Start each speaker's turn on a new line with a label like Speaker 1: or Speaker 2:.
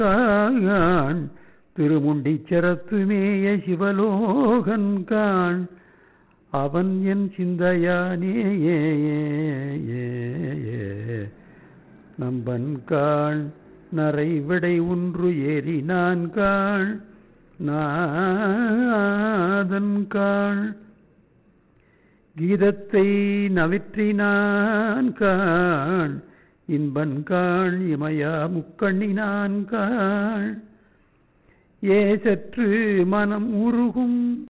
Speaker 1: காண் திருமுண்டிச்சரத்துமேய சிவலோகன் காண் அவன் என் சிந்தையானே ஏ ஏ ஏ நம்பன் காண் நரை விடை ஒன்று ஏறி நான் காண் நாதன் காண் கீதத்தை நவிற்றினான் காண் இன்பன் காண் இமயா முக்கண்ணினான் காண் ஏ சற்று மனம் உருகும்